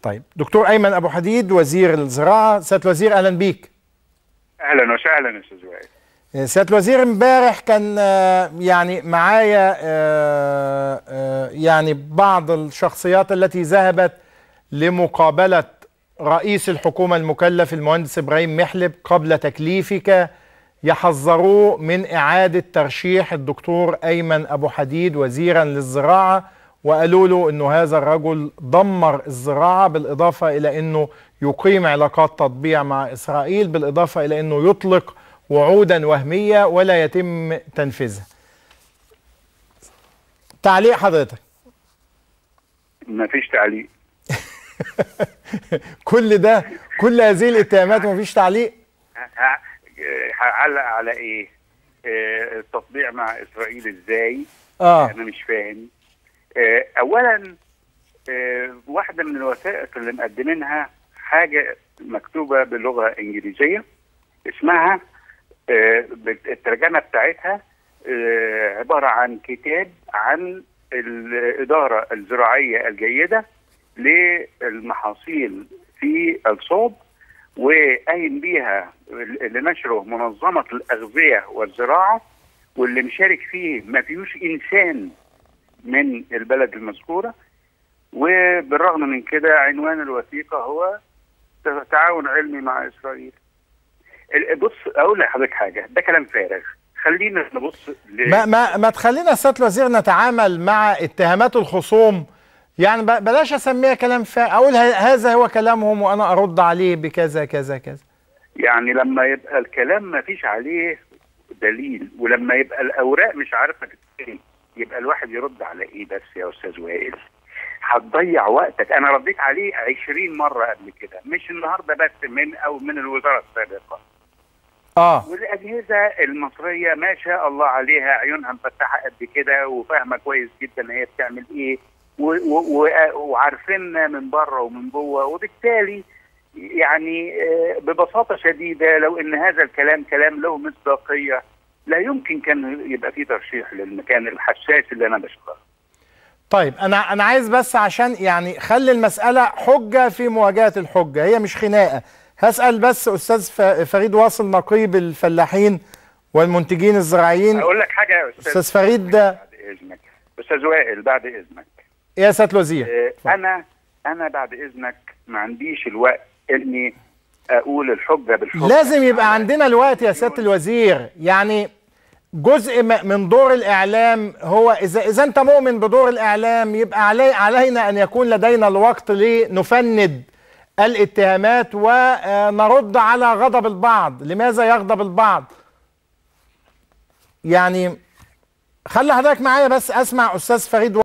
طيب دكتور ايمن ابو حديد وزير الزراعه سياده الوزير اهلا بيك اهلا وسهلا يا استاذ وائل سياده الوزير امبارح كان آه، يعني معايا آه، آه، يعني بعض الشخصيات التي ذهبت لمقابله رئيس الحكومه المكلف المهندس ابراهيم محلب قبل تكليفك يحذروه من اعاده ترشيح الدكتور ايمن ابو حديد وزيرا للزراعه وقالوا له انه هذا الرجل دمر الزراعه بالاضافه الى انه يقيم علاقات تطبيع مع اسرائيل بالاضافه الى انه يطلق وعودا وهميه ولا يتم تنفيذها. تعليق حضرتك ما فيش تعليق كل ده كل هذه الاتهامات ومفيش تعليق ه- هعلق على ايه؟ آه، التطبيع مع اسرائيل ازاي؟ اه انا مش فاهم آه، اولا آه، واحده من الوثائق اللي مقدمينها حاجه مكتوبه باللغه الانجليزيه اسمها آه، بت- الترجمه بتاعتها آه، عباره عن كتاب عن الاداره الزراعيه الجيده للمحاصيل في الصوب وقايم بيها اللي نشره منظمه الاغذيه والزراعه واللي مشارك فيه ما فيهوش انسان من البلد المذكوره وبالرغم من كده عنوان الوثيقه هو تعاون علمي مع اسرائيل. ال- بص اقول لحضرتك حاجه ده كلام فارغ خلينا نبص ل... ما ما ما تخلينا سياده الوزير نتعامل مع اتهامات الخصوم يعني ب- بلاش اسميها كلام فا اقول ه- هذا هو كلامهم وانا ارد عليه بكذا كذا كذا يعني لما يبقى الكلام ما فيش عليه دليل ولما يبقى الاوراق مش عارفه تتكلم يبقى الواحد يرد على ايه بس يا استاذ وائل هتضيع وقتك انا رديت عليه 20 مره قبل كده مش النهارده بس من او من الوزاره السابقه اه والاجهزه المصريه ما شاء الله عليها عيونها مفتحه قد كده وفاهمه كويس جدا هي بتعمل ايه و- و- و- وعارفيننا من بره ومن جوه وبالتالي يعني آه، ببساطه شديده لو ان هذا الكلام كلام له مصداقيه لا يمكن كان يبقى فيه ترشيح للمكان الحساس اللي انا بشتغله طيب انا انا عايز بس عشان يعني خلي المساله حجه في مواجهه الحجه هي مش خناقه هسال بس استاذ ف- فريد واصل نقيب الفلاحين والمنتجين الزراعيين اقول لك حاجه يا استاذ استاذ فريد ده بعد اذنك استاذ وائل بعد اذنك يا سياده الوزير آه، انا انا بعد اذنك ما عنديش الوقت اني اقول الحجه بالحجه لازم يبقى عندنا الوقت يا سياده الوزير يعني جزء م- من دور الاعلام هو اذا اذا انت مؤمن بدور الاعلام يبقى علي علينا ان يكون لدينا الوقت لنفند الاتهامات ونرد على غضب البعض لماذا يغضب البعض يعني خلي حضرتك معايا بس اسمع استاذ فريد